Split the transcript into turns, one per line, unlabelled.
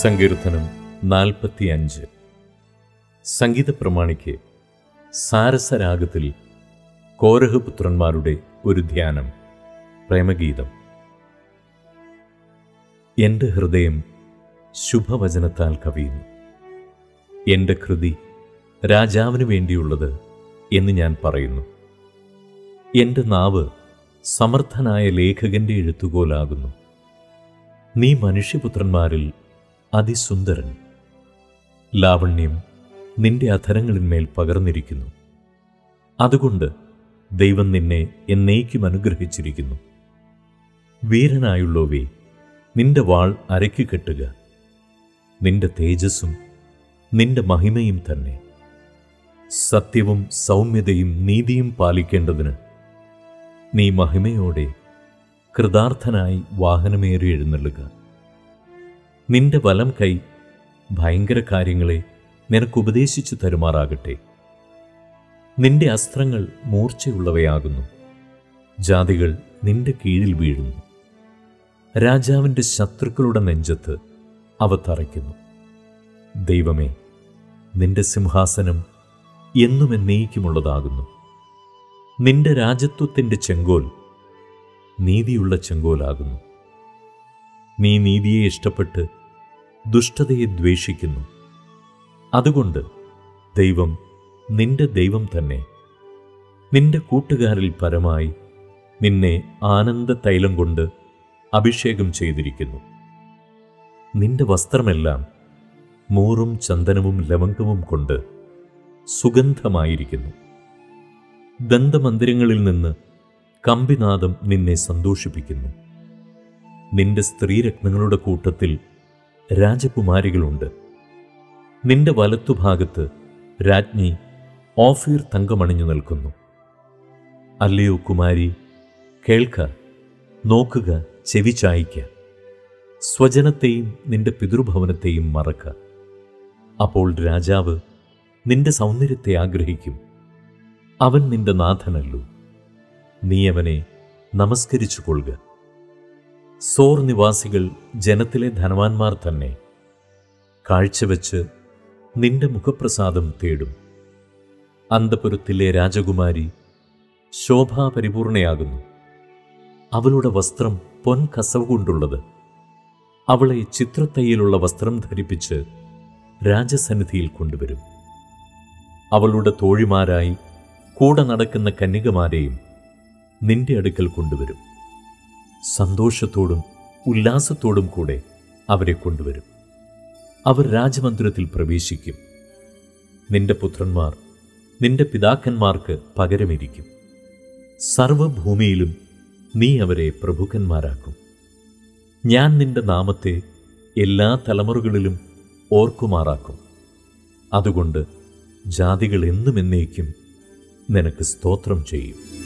സങ്കീർത്തനം നാൽപ്പത്തിയഞ്ച് സംഗീത പ്രമാണിക്ക് സാരസരാഗത്തിൽ കോരഹ് പുത്രന്മാരുടെ ഒരു ധ്യാനം പ്രേമഗീതം എൻ്റെ ഹൃദയം ശുഭവചനത്താൽ കവിയുന്നു എൻ്റെ കൃതി രാജാവിന് വേണ്ടിയുള്ളത് എന്ന് ഞാൻ പറയുന്നു എൻ്റെ നാവ് സമർത്ഥനായ ലേഖകന്റെ എഴുത്തുകോലാകുന്നു നീ മനുഷ്യപുത്രന്മാരിൽ അതിസുന്ദരൻ ലാവണ്യം നിന്റെ അധരങ്ങളിന്മേൽ പകർന്നിരിക്കുന്നു അതുകൊണ്ട് ദൈവം നിന്നെ എന്നേക്കും അനുഗ്രഹിച്ചിരിക്കുന്നു വീരനായുള്ളവേ നിന്റെ വാൾ അരയ്ക്ക് കെട്ടുക നിന്റെ തേജസ്സും നിന്റെ മഹിമയും തന്നെ സത്യവും സൗമ്യതയും നീതിയും പാലിക്കേണ്ടതിന് നീ മഹിമയോടെ കൃതാർത്ഥനായി വാഹനമേറി എഴുന്നള്ളുക നിന്റെ വലം കൈ ഭയങ്കര കാര്യങ്ങളെ നിനക്കുപദേശിച്ചു തരുമാറാകട്ടെ നിന്റെ അസ്ത്രങ്ങൾ മൂർച്ചയുള്ളവയാകുന്നു ജാതികൾ നിന്റെ കീഴിൽ വീഴുന്നു രാജാവിൻ്റെ ശത്രുക്കളുടെ നെഞ്ചത്ത് അവ തറയ്ക്കുന്നു ദൈവമേ നിന്റെ സിംഹാസനം എന്നും എന്നേക്കുമുള്ളതാകുന്നു നിന്റെ രാജത്വത്തിൻ്റെ ചെങ്കോൽ നീതിയുള്ള ചെങ്കോലാകുന്നു നീ നീതിയെ ഇഷ്ടപ്പെട്ട് ദുഷ്ടതയെ ദ്വേഷിക്കുന്നു അതുകൊണ്ട് ദൈവം നിന്റെ ദൈവം തന്നെ നിന്റെ കൂട്ടുകാരിൽ പരമായി നിന്നെ ആനന്ദ തൈലം കൊണ്ട് അഭിഷേകം ചെയ്തിരിക്കുന്നു നിന്റെ വസ്ത്രമെല്ലാം മൂറും ചന്ദനവും ലവംഗവും കൊണ്ട് സുഗന്ധമായിരിക്കുന്നു ദന്തമന്ദിരങ്ങളിൽ നിന്ന് കമ്പിനാദം നിന്നെ സന്തോഷിപ്പിക്കുന്നു നിന്റെ സ്ത്രീരത്നങ്ങളുടെ കൂട്ടത്തിൽ രാജകുമാരികളുണ്ട് നിന്റെ വലത്തുഭാഗത്ത് രാജ്ഞി ഓഫീർ തങ്കമണിഞ്ഞു നിൽക്കുന്നു അല്ലയോ കുമാരി കേൾക്ക നോക്കുക ചെവി ചായ്ക്ക സ്വജനത്തെയും നിന്റെ പിതൃഭവനത്തെയും മറക്ക അപ്പോൾ രാജാവ് നിന്റെ സൗന്ദര്യത്തെ ആഗ്രഹിക്കും അവൻ നിന്റെ നാഥനല്ലു നീ അവനെ നമസ്കരിച്ചു കൊള്ളുക സോർ നിവാസികൾ ജനത്തിലെ ധനവാന്മാർ തന്നെ കാഴ്ചവെച്ച് നിന്റെ മുഖപ്രസാദം തേടും അന്തപുരത്തിലെ രാജകുമാരി ശോഭാപരിപൂർണയാകുന്നു അവളുടെ വസ്ത്രം പൊൻ കസവ് കൊണ്ടുള്ളത് അവളെ ചിത്രത്തയ്യിലുള്ള വസ്ത്രം ധരിപ്പിച്ച് രാജസന്നിധിയിൽ കൊണ്ടുവരും അവളുടെ തോഴിമാരായി കൂടെ നടക്കുന്ന കന്യകമാരെയും നിന്റെ അടുക്കൽ കൊണ്ടുവരും സന്തോഷത്തോടും ഉല്ലാസത്തോടും കൂടെ അവരെ കൊണ്ടുവരും അവർ രാജമന്ദിരത്തിൽ പ്രവേശിക്കും നിന്റെ പുത്രന്മാർ നിന്റെ പിതാക്കന്മാർക്ക് പകരമിരിക്കും സർവഭൂമിയിലും നീ അവരെ പ്രഭുക്കന്മാരാക്കും ഞാൻ നിന്റെ നാമത്തെ എല്ലാ തലമുറകളിലും ഓർക്കുമാറാക്കും അതുകൊണ്ട് ജാതികൾ എന്നും എന്നേക്കും നിനക്ക് സ്തോത്രം ചെയ്യും